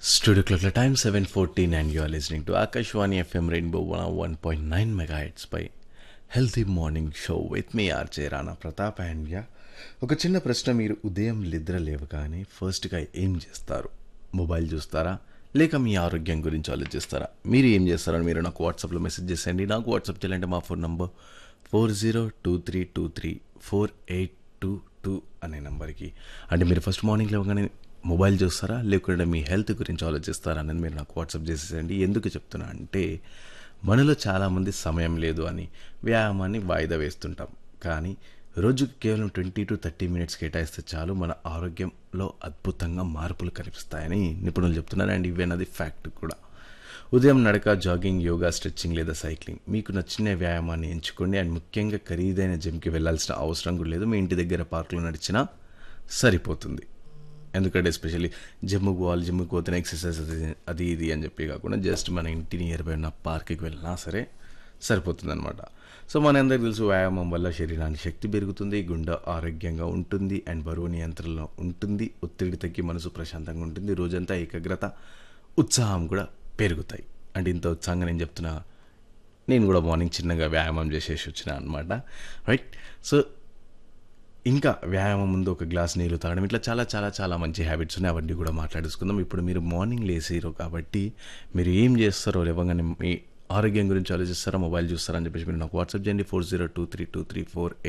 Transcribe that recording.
Studio Clock time 7:14 and you are listening to Akashwani FM Rainbow 101.9 megahertz by healthy morning show with me RJ Rana Pratap and yeah ఒక చిన్న ప్రశ్న మీరు ఉదయం నిద్ర లేవగానే ఫస్ట్గా ఏం చేస్తారు మొబైల్ చూస్తారా లేక మీ ఆరోగ్యం గురించి ఆలోచిస్తారా మీరు ఏం చేస్తారని మీరు నాకు వాట్సాప్లో మెసేజ్ చేసేయండి నాకు వాట్సాప్ చేయాలంటే మా phone number four zero two three two three four eight two two అనే నెంబర్కి అంటే మీరు ఫస్ట్ మార్నింగ్ లేవగానే మొబైల్ చూస్తారా లేకుంటే మీ హెల్త్ గురించి ఆలోచిస్తారా అనేది మీరు నాకు వాట్సాప్ చేసేసండి ఎందుకు చెప్తున్నా అంటే మనలో చాలామంది సమయం లేదు అని వ్యాయామాన్ని వాయిదా వేస్తుంటాం కానీ రోజుకి కేవలం ట్వంటీ టు థర్టీ మినిట్స్ కేటాయిస్తే చాలు మన ఆరోగ్యంలో అద్భుతంగా మార్పులు కనిపిస్తాయని నిపుణులు చెప్తున్నారు అండ్ ఇవేనది ఫ్యాక్ట్ కూడా ఉదయం నడక జాగింగ్ యోగా స్ట్రెచ్చింగ్ లేదా సైక్లింగ్ మీకు నచ్చిన వ్యాయామాన్ని ఎంచుకోండి అండ్ ముఖ్యంగా ఖరీదైన జిమ్కి వెళ్ళాల్సిన అవసరం కూడా లేదు మీ ఇంటి దగ్గర పార్కులో నడిచినా సరిపోతుంది ఎందుకంటే ఎస్పెషల్లీ జిమ్కి పోవాలి జిమ్కి పోతేనే ఎక్సర్సైజ్ అది అది ఇది అని చెప్పి కాకుండా జస్ట్ మన ఇంటి నియర్ బై ఉన్న పార్క్కి వెళ్ళినా సరే సరిపోతుంది అనమాట సో మనందరికీ తెలుసు వ్యాయామం వల్ల శరీరానికి శక్తి పెరుగుతుంది గుండె ఆరోగ్యంగా ఉంటుంది అండ్ బరువు నియంత్రణలో ఉంటుంది ఒత్తిడి తగ్గి మనసు ప్రశాంతంగా ఉంటుంది రోజంతా ఏకాగ్రత ఉత్సాహం కూడా పెరుగుతాయి అండ్ ఇంత ఉత్సాహంగా నేను చెప్తున్నా నేను కూడా మార్నింగ్ చిన్నగా వ్యాయామం చేసేసి వచ్చిన అనమాట రైట్ సో ఇంకా వ్యాయామం ముందు ఒక గ్లాస్ నీళ్ళు తాగడం ఇట్లా చాలా చాలా చాలా మంచి హ్యాబిట్స్ ఉన్నాయి అవన్నీ కూడా మాట్లాడేసుకుందాం ఇప్పుడు మీరు మార్నింగ్ లేసిరు కాబట్టి మీరు ఏం చేస్తారో లేవగానే మీ ఆరోగ్యం గురించి ఆలోచిస్తారా మొబైల్ చూస్తారా అని చెప్పేసి మీరు నాకు వాట్సాప్ చేయండి four zero two three two three four